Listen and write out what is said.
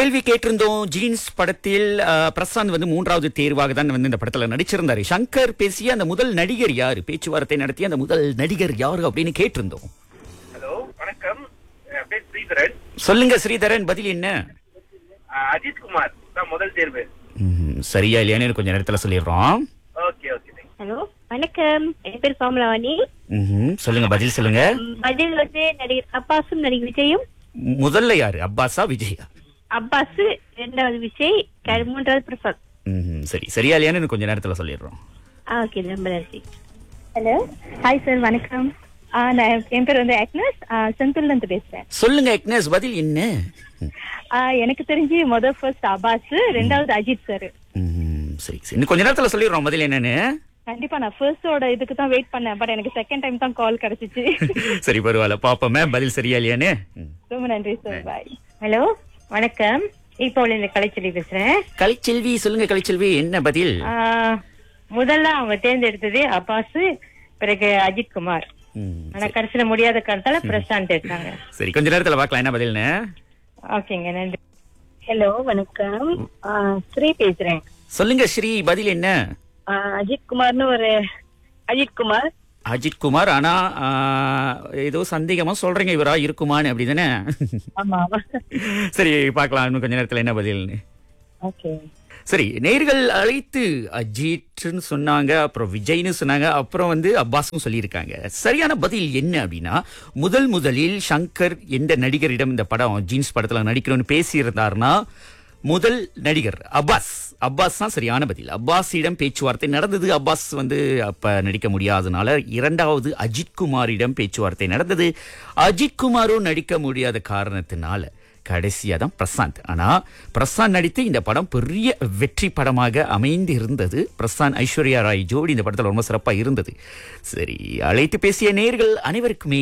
கேள்வி கேட்டிருந்தோம் ஜீன்ஸ் படத்தில் அஹ், பிரசாந்த் வந்து மூன்றாவது தேர்வாக தான் வந்து இந்த படத்துல நடிச்சிருந்தாரு சங்கர் பேசிய அந்த முதல் நடிகர் யாரு பேச்சுவார்த்தை நடத்திய அந்த முதல் நடிகர் யாரு அப்படின்னு கேட்டிருந்தோம் ஹலோ வணக்கம் என் பேர் ஸ்ரீதரன் சொல்லுங்க ஸ்ரீதரன் பதில் என்ன அஹ் அஜித் குமார் தான் முதல் தேர்வு ம், சரியா இல்லையான்னு கொஞ்ச நேரத்துல சொல்லிடுறோம் ஓகே ஓகே தேங்க்ஸ் ஹலோ வணக்கம் என் பேர் கோமலவாணி ம்ஹும். சொல்லுங்க பதில் சொல்லுங்க ம், பதில் வந்து நடிகர் அப்பாஸும் நடிகர் விஜயும் முதல்ல யாரு அப்பாஸா விஜயா அப்பாஸ் இரண்டாவது விஜய் க- மூன்றாவது பிரசாத் ம்ஹும். சரி சரியா இல்லையான்னு கொஞ்ச நேரத்துல சொல்லிடுறோம் ஆ ஓகே ரொம்ப நன்றி ஹலோ ஹாய் சார் வணக்கம் ஆ, நான் என் பேர் வந்து அக்னஸ் செந்தூர்ல இருந்து பேசுறேன் சொல்லுங்க எக்னஸ் பதில் என்ன ஆ, எனக்கு தெரிஞ்சு முதல் ஃபர்ஸ்ட் அபாஸ் ரெண்டாவது அஜித் சார் ம்ஹும். சரி சரி இன்னும் கொஞ்ச நேரத்துல சொல்லிடுறோம் பதில் என்னன்னு கண்டிப்பா நான் ஃபர்ஸ்டோட இதுக்கு தான் வெயிட் பண்ணேன் பட் எனக்கு செகண்ட் டைம் தான் கால் கிடைச்சிச்சு சரி பரவாயில்ல பாப்போமே பதில் சரியா இல்லையான்னு ம். ரொம்ப நன்றி சார் பாய் ஹலோ வணக்கம் இப்போ இந்த கலைச்செல்வி பேசுறேன் கலைச்செல்வி சொல்லுங்க கலைச்செல்வி என்ன பதில் ஆஹ், முதல்ல அவங்க தேர்ந்தெடுத்தது அப்பாஸ் பிறகு அஜித் குமார் ம், ஆனா கடைசியில முடியாத காரணத்தால பிரசாந்த் எடுத்தாங்க சரி கொஞ்ச நேரத்துல பார்க்கலாம் என்ன பதில்னு ஓகேங்க நன்றி ஹலோ வணக்கம் ஆ, ஸ்ரீ பேசுறேன் சொல்லுங்க ஸ்ரீ பதில் என்ன ஆ, அஜித் குமார்னு ஒரு அஜித் குமார் அஜித் குமார் ஆனா ஆ, ஏதோ சந்தேகமா சொல்றீங்க இவரா இருக்குமான்னு அப்படிதானே ஆமா ஆமா சரி பார்க்கலாம் இன்னும் கொஞ்ச நேரத்துல என்ன பதில்னு ஓகே சரி நேர்கள் அழைத்து அஜித்னு சொன்னாங்க அப்புறம் விஜய்னு சொன்னாங்க அப்புறம் வந்து அப்பாஸும் சொல்லியிருக்காங்க சரியான பதில் என்ன அப்படின்னா முதல் முதலில் சங்கர் எந்த நடிகரிடம் இந்த படம் ஜீன்ஸ் படத்துல நடிக்கணும்னு பேசியிருந்தாருன்னா முதல் நடிகர் அப்பாஸ் அப்பாஸ் தான் சரியான பதில் அப்பாஸிடம் பேச்சுவார்த்தை நடந்தது அப்பாஸ் வந்து அப்ப நடிக்க முடியாதனால இரண்டாவது அஜித் குமாரிடம் பேச்சுவார்த்தை நடந்தது அஜித் குமாரும் நடிக்க முடியாத காரணத்தினால கடைசியா தான் பிரசாந்த் ஆனா பிரசாந்த் நடித்து இந்த படம் பெரிய வெற்றி படமாக அமைந்து இருந்தது பிரசாந்த் ஐஸ்வர்யா ராய் ஜோடி இந்த படத்துல ரொம்ப சிறப்பா இருந்தது சரி அழைத்து பேசிய நேர்கள் அனைவருக்குமே